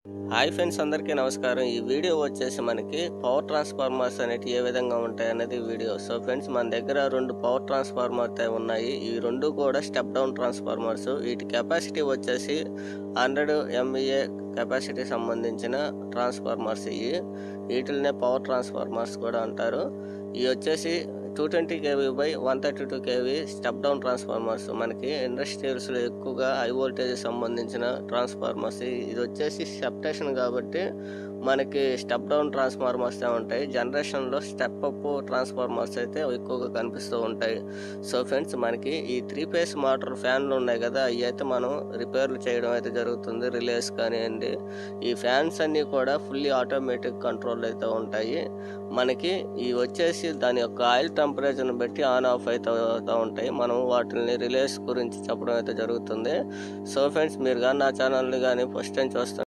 hi friends అందరికీ నమస్కారం ఈ వీడియో వచ్చేసి మనకి పవర్ ట్రాన్స్ఫార్మర్స్ అనేవి ఏ విధంగా ఉంటాయి అనేది వీడియో సో ఫ్రెండ్స్ మన దగ్గర రెండు పవర్ ట్రాన్స్ఫార్మర్స్ ఉన్నాయి ఈ రెండు కూడా స్టెప్ డౌన్ ట్రాన్స్ఫార్మర్స్ వీటి కెపాసిటీ వచ్చేసి హండ్రెడ్ ఎంఈఏ కెపాసిటీ సంబంధించిన ట్రాన్స్ఫార్మర్స్ ఇవి వీటిల్నే పవర్ ట్రాన్స్ఫార్మర్స్ కూడా అంటారు ఇవి వచ్చేసి two twenty KV by one thirty two KV step down transformers మనకి ఇండస్ట్రియల్స్లో ఎక్కువగా హై వోల్టేజ్ సంబంధించిన ట్రాన్స్ఫార్మర్స్ ఇది వచ్చేసి సబ్స్టేషన్ కాబట్టి మనకి స్టెప్ డౌన్ ట్రాన్స్ఫార్మర్స్ ఉంటాయి జనరేషన్లో స్టెప్ అప్ ట్రాన్స్ఫార్మర్స్ అయితే ఎక్కువగా కనిపిస్తూ ఉంటాయి సో ఫ్రెండ్స్ మనకి ఈ త్రీ ఫేస్ మోటార్ ఫ్యాన్లు ఉన్నాయి కదా అవి అయితే మనం రిపేర్లు చేయడం అయితే జరుగుతుంది రిలేస్ కానివ్వండి ఈ ఫ్యాన్స్ అన్నీ కూడా ఫుల్లీ ఆటోమేటిక్ కంట్రోల్ అయితే ఉంటాయి మనకి ఇవి వచ్చేసి దాని యొక్క ఆయిల్ టెంపరేచర్ని బట్టి ఆన్ ఆఫ్ అయితే అవుతూ ఉంటాయి మనం వాటిని రిలేస్ గురించి చెప్పడం అయితే జరుగుతుంది సో ఫ్రెండ్స్ మీరు కానీ నా ఛానల్ని కానీ ఫస్ట్ టైం చూస్తే